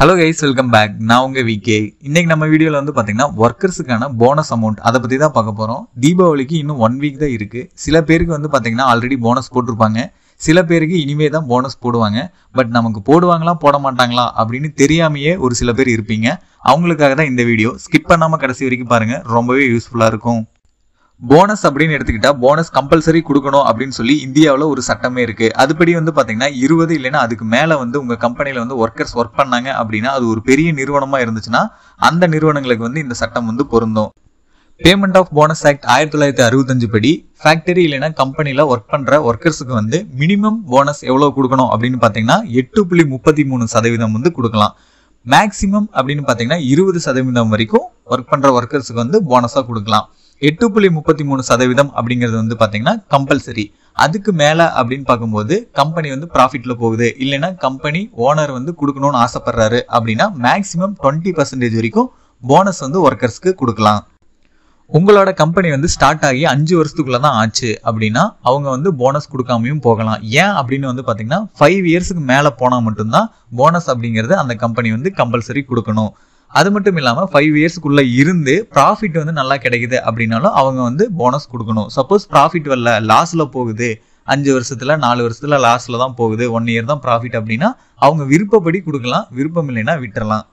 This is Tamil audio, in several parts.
ஹலோ கைஸ் வெல்கம் பேக் நான் உங்க விகே இன்னைக்கு நம்ம வீடியோல வந்து பாத்தீங்கன்னா ஒர்க்கர்ஸுக்கான போனஸ் அமௌண்ட் அதை பத்தி தான் பார்க்க போறோம் தீபாவளிக்கு இன்னும் ஒன் வீக் தான் இருக்கு சில பேருக்கு வந்து பாத்தீங்கன்னா ஆல்ரெடி போனஸ் போட்டிருப்பாங்க சில பேருக்கு இனிமே தான் போனஸ் போடுவாங்க பட் நமக்கு போடுவாங்களா போட மாட்டாங்களா அப்படின்னு தெரியாமையே ஒரு சில பேர் இருப்பீங்க அவங்களுக்காக தான் இந்த வீடியோ ஸ்கிப் பண்ணாம கடைசி வரைக்கும் பாருங்க ரொம்பவே யூஸ்ஃபுல்லா இருக்கும் போனஸ் அப்படின்னு எடுத்துக்கிட்டா போனஸ் கம்பல்சரி கொடுக்கணும் அப்படின்னு சொல்லி இந்தியாவில் ஒரு சட்டமே இருக்கு அதுபடி வந்து பாத்தீங்கன்னா இருபது இல்லைன்னா அதுக்கு மேல வந்து உங்க கம்பெனில வந்து ஒர்க்கர்ஸ் ஒர்க் பண்ணாங்க அப்படின்னா அது ஒரு பெரிய நிறுவனமா இருந்துச்சுன்னா அந்த நிறுவனங்களுக்கு வந்து இந்த சட்டம் வந்து பொருந்தும் பேமெண்ட் ஆஃப் போனஸ் ஆக்ட் ஆயிரத்தி தொள்ளாயிரத்தி அறுபத்தஞ்சு படி ஃபேக்டரி இல்லைன்னா கம்பெனில ஒர்க் பண்ற ஒர்க்கர்ஸுக்கு வந்து மினிமம் போனஸ் எவ்வளவு கொடுக்கணும் அப்படின்னு பாத்தீங்கன்னா எட்டு புள்ளி முப்பத்தி மூணு சதவீதம் வந்து கொடுக்கலாம் மேக்சிமம் அப்படின்னு பாத்தீங்கன்னா இருபது சதவீதம் வரைக்கும் ஒர்க் பண்ற ஒர்க்கர்ஸுக்கு வந்து போனஸா கொடுக்கலாம் எட்டு புள்ளி முப்பத்தி மூணு சதவீதம் அப்படிங்கிறது வந்து பாத்தீங்கன்னா கம்பல்சரி அதுக்கு மேல அப்படின்னு பார்க்கும்போது கம்பெனி வந்து ப்ராஃபிட்ல போகுது இல்லைன்னா கம்பெனி ஓனர் வந்து கொடுக்கணும்னு ஆசைப்படுறாரு அப்படின்னா மேக்சிமம் டுவெண்ட்டி பர்சன்டேஜ் வரைக்கும் போனஸ் வந்து ஒர்க்கர்ஸ்க்கு கொடுக்கலாம் உங்களோட கம்பெனி வந்து ஸ்டார்ட் ஆகி அஞ்சு வருஷத்துக்குள்ள தான் ஆச்சு அப்படின்னா அவங்க வந்து போனஸ் கொடுக்காமையும் போகலாம் ஏன் அப்படின்னு வந்து பாத்தீங்கன்னா ஃபைவ் இயர்ஸுக்கு மேல போனா மட்டும்தான் போனஸ் அப்படிங்கிறது அந்த கம்பெனி வந்து கம்பல்சரி கொடுக்கணும் அது மட்டும் இல்லாம ஃபைவ் இயர்ஸ்க்குள்ள இருந்து ப்ராஃபிட் வந்து நல்லா கிடைக்குது அப்படின்னாலும் அவங்க வந்து போனஸ் கொடுக்கணும் சப்போஸ் ப்ராஃபிட் வரல லாஸ்ல போகுது அஞ்சு வருஷத்துல நாலு வருஷத்துல லாஸ்ட்ல தான் போகுது ஒன் இயர் தான் ப்ராஃபிட் அப்படின்னா அவங்க விருப்பப்படி கொடுக்கலாம் விருப்பம் இல்லைன்னா விட்டுறலாம்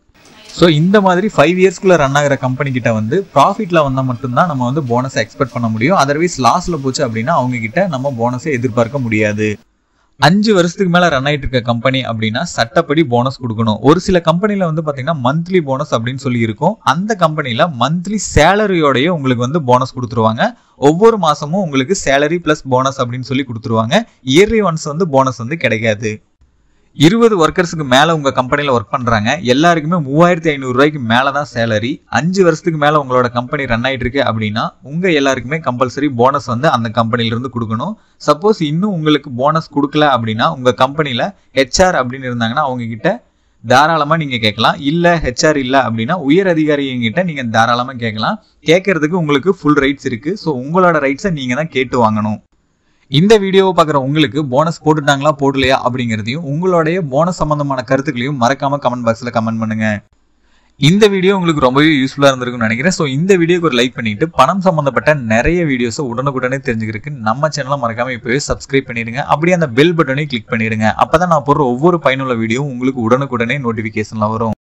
ஸோ இந்த மாதிரி ஃபைவ் இயர்ஸ்க்குள்ள ரன் ஆகிற கம்பெனி கிட்ட வந்து ப்ராஃபிட்ல வந்தால் மட்டும்தான் நம்ம வந்து போனஸை எக்ஸ்பெக்ட் பண்ண முடியும் அதர்வைஸ் லாஸ்ட்ல போச்சு அப்படின்னா அவங்க கிட்ட நம்ம போனஸை எதிர்பார்க்க முடியாது அஞ்சு வருஷத்துக்கு மேல ரன் ஆயிட்டு இருக்க கம்பெனி அப்படின்னா சட்டப்படி போனஸ் கொடுக்கணும் ஒரு சில கம்பெனில வந்து பாத்தீங்கன்னா மந்த்லி போனஸ் அப்படின்னு சொல்லி இருக்கும் அந்த கம்பெனில மந்த்லி சேலரியோடய உங்களுக்கு வந்து போனஸ் கொடுத்துருவாங்க ஒவ்வொரு மாசமும் உங்களுக்கு சேலரி பிளஸ் போனஸ் அப்படின்னு சொல்லி கொடுத்துருவாங்க இயர்லி ஒன்ஸ் வந்து போனஸ் வந்து கிடைக்காது இருபது ஒர்க்கர்ஸுக்கு மேல உங்க கம்பெனில ஒர்க் பண்றாங்க எல்லாருக்குமே மூவாயிரத்தி ஐநூறு ரூபாய்க்கு மேலதான் சேலரி அஞ்சு வருஷத்துக்கு மேல உங்களோட கம்பெனி ரன் ஆயிட்டு இருக்கு அப்படின்னா உங்க எல்லாருக்குமே கம்பல்சரி போனஸ் வந்து அந்த கம்பெனில இருந்து கொடுக்கணும் சப்போஸ் இன்னும் உங்களுக்கு போனஸ் கொடுக்கல அப்படின்னா உங்க கம்பெனில ஹெச்ஆர் அப்படின்னு இருந்தாங்கன்னா அவங்க கிட்ட தாராளமா நீங்க கேட்கலாம் இல்ல ஹெச்ஆர் இல்ல அப்படின்னா உயர் அதிகாரிகிட்ட நீங்க தாராளமா கேட்கலாம் கேட்கறதுக்கு உங்களுக்கு ஃபுல் ரைட்ஸ் இருக்கு ஸோ உங்களோட ரைட்ஸை நீங்க தான் கேட்டு வாங்கணும் இந்த வீடியோவை பார்க்குற உங்களுக்கு போனஸ் போட்டுட்டாங்களா போடலையா அப்படிங்கிறதையும் உங்களுடைய போனஸ் சம்பந்தமான கருத்துக்களையும் மறக்காம கமெண்ட் பாக்ஸ்ல கமெண்ட் பண்ணுங்க இந்த வீடியோ உங்களுக்கு ரொம்பவே யூஸ்ஃபுல்லா இருந்திருக்கும்னு நினைக்கிறேன் ஸோ இந்த வீடியோக்கு ஒரு லைக் பண்ணிட்டு பணம் சம்பந்தப்பட்ட நிறைய வீடியோஸை உடனுக்குடனே தெரிஞ்சுக்கிறதுக்கு நம்ம சேனலை மறக்காம இப்பவே சப்ஸ்கிரைப் பண்ணிடுங்க அப்படியே அந்த பெல் பட்டனையும் கிளிக் பண்ணிடுங்க அப்பதான் நான் போடுற ஒவ்வொரு பயனுள்ள வீடியோவும் உங்களுக்கு உடனுக்குடனே நோட்டிபிகேஷன்ல வரும்